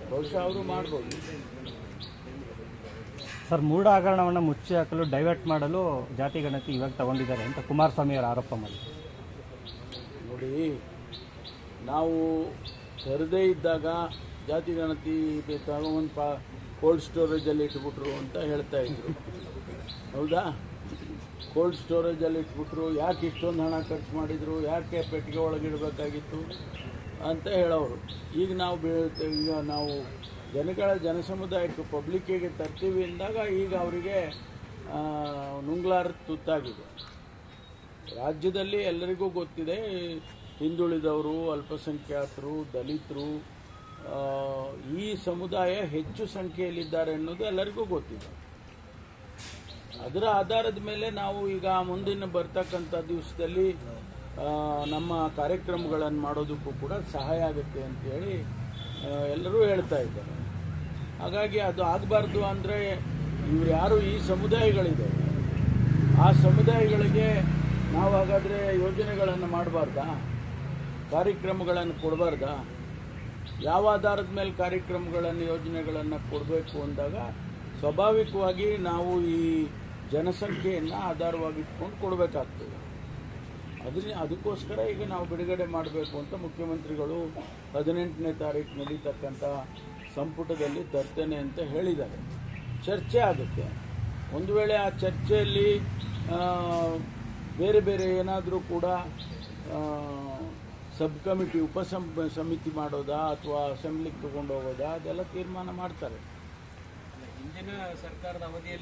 ಬಹುಶಃ ಅವರು ಮಾಡ್ಬೋದು ಸರ್ ಮೂಢ ಹಗರಣವನ್ನು ಮುಚ್ಚಿ ಹಾಕಲು ಡೈವರ್ಟ್ ಮಾಡಲು ಜಾತಿ ಗಣತಿ ಇವಾಗ ತಗೊಂಡಿದ್ದಾರೆ ಅಂತ ಕುಮಾರಸ್ವಾಮಿ ಅವರು ಆರೋಪ ಮಾಡಿ ನೋಡಿ ನಾವು ತರದೇ ಇದ್ದಾಗ ಜಾತಿ ಗಣತಿ ತಗೊಂಡು ಪಾ ಕೋಲ್ಡ್ ಸ್ಟೋರೇಜಲ್ಲಿ ಇಟ್ಬಿಟ್ರು ಅಂತ ಹೇಳ್ತಾ ಇದ್ರು ಹೌದಾ ಕೋಲ್ಡ್ ಸ್ಟೋರೇಜಲ್ಲಿ ಇಟ್ಬಿಟ್ರು ಯಾಕೆ ಇಷ್ಟೊಂದು ಹಣ ಖರ್ಚು ಮಾಡಿದರು ಯಾಕೆ ಪೆಟ್ಟಿಗೆ ಒಳಗಿಡಬೇಕಾಗಿತ್ತು ಅಂತ ಹೇಳೋರು ಈಗ ನಾವು ಬೇ- ಈಗ ನಾವು ಜನಗಳ ಜನಸಮುದಾಯಕ್ಕೆ ಪಬ್ಲಿಕ್ಕಿಗೆ ತರ್ತೀವಿ ಅಂದಾಗ ಈಗ ಅವರಿಗೆ ನುಂಗ್ಲಾರ ತುತ್ತಾಗಿದೆ ರಾಜ್ಯದಲ್ಲಿ ಎಲ್ಲರಿಗೂ ಗೊತ್ತಿದೆ ಹಿಂದುಳಿದವರು ಅಲ್ಪಸಂಖ್ಯಾತರು ದಲಿತರು ಆ, ಈ ಸಮುದಾಯ ಹೆಚ್ಚು ಸಂಖ್ಯೆಯಲ್ಲಿದ್ದಾರೆ ಅನ್ನೋದು ಎಲ್ಲರಿಗೂ ಗೊತ್ತಿದೆ ಅದರ ಆಧಾರದ ಮೇಲೆ ನಾವು ಈಗ ಮುಂದಿನ ಬರ್ತಕ್ಕಂಥ ದಿವಸದಲ್ಲಿ ಆ, ನಮ್ಮ ಕಾರ್ಯಕ್ರಮಗಳನ್ನು ಮಾಡೋದಕ್ಕೂ ಕೂಡ ಸಹಾಯ ಆಗುತ್ತೆ ಅಂತೇಳಿ ಆ, ಎಲ್ಲರೂ ಹೇಳ್ತಾ ಇದ್ದಾರೆ ಹಾಗಾಗಿ ಅದು ಆಗಬಾರ್ದು ಅಂದರೆ ಇವ್ರು ಯಾರು ಈ ಸಮುದಾಯಗಳಿದೆ ಆ ಸಮುದಾಯಗಳಿಗೆ ನಾವು ಹಾಗಾದರೆ ಯೋಜನೆಗಳನ್ನು ಮಾಡಬಾರ್ದಾ ಕಾರ್ಯಕ್ರಮಗಳನ್ನು ಕೊಡಬಾರ್ದಾ ಯಾವ ಆಧಾರದ ಮೇಲೆ ಕಾರ್ಯಕ್ರಮಗಳನ್ನು ಯೋಜನೆಗಳನ್ನು ಕೊಡಬೇಕು ಅಂದಾಗ ಸ್ವಾಭಾವಿಕವಾಗಿ ನಾವು ಈ ಜನಸಂಖ್ಯೆಯನ್ನು ಆಧಾರವಾಗಿ ಇಟ್ಕೊಂಡು ಕೊಡಬೇಕಾಗ್ತದೆ ಅದನ್ನ ಅದಕ್ಕೋಸ್ಕರ ಈಗ ನಾವು ಬಿಡುಗಡೆ ಮಾಡಬೇಕು ಅಂತ ಮುಖ್ಯಮಂತ್ರಿಗಳು ಹದಿನೆಂಟನೇ ತಾರೀಕು ನಡೀತಕ್ಕಂಥ ಸಂಪುಟದಲ್ಲಿ ತರ್ತೇನೆ ಅಂತ ಹೇಳಿದ್ದಾರೆ ಚರ್ಚೆ ಆಗುತ್ತೆ ಒಂದು ವೇಳೆ ಆ ಚರ್ಚೆಯಲ್ಲಿ ಆ, ಬೇರೆ ಬೇರೆ ಏನಾದರೂ ಕೂಡ ಆ, ಸಬ್ ಕಮಿಟಿ ಉಪಸಂ ಸಮಿತಿ ಮಾಡೋದಾ ಅಥವಾ ಅಸೆಂಬ್ಲಿಗೆ ತಗೊಂಡು ಹೋಗೋದಾ ಅದೆಲ್ಲ ತೀರ್ಮಾನ ಮಾಡ್ತಾರೆ ಹಿಂದಿನ ಸರ್ಕಾರದ ಅವಧಿಯಲ್ಲಿ